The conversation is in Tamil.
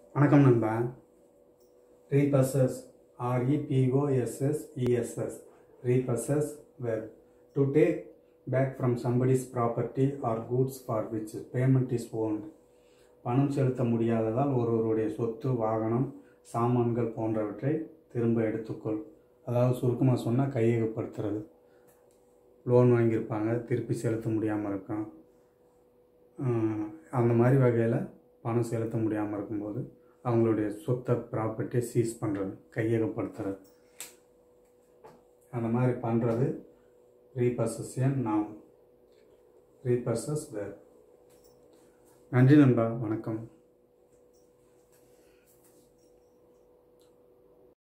வணக்கம் நண்பா repossess R E P O S S E S S repossess where to take back from somebody's property or goods for which payment is owed பணம் செலுத்த முடியாததால் ஒருவருடைய சொத்து வாகனம் சாமான்கள் போன்றவற்றை திரும்ப எடுத்துக்கொள் அதாவது சுருக்கமாக சொன்னால் கையகப்படுத்துறது லோன் வாங்கியிருப்பாங்க திருப்பி செலுத்த முடியாமல் இருக்கும் ஆஹ் அந்த மாதிரி வகையில் பணம் செலுத்த முடியாமல் இருக்கும்போது அவங்களுடைய சொத்தை ப்ராப்பர்ட்டியை சீஸ் பண்ணுறது கையகப்படுத்துறது அந்த மாதிரி பண்ணுறது ரீபர்சஸியன் நாம் ரீபர்சஸ் வேர் நன்றி நண்பா வணக்கம்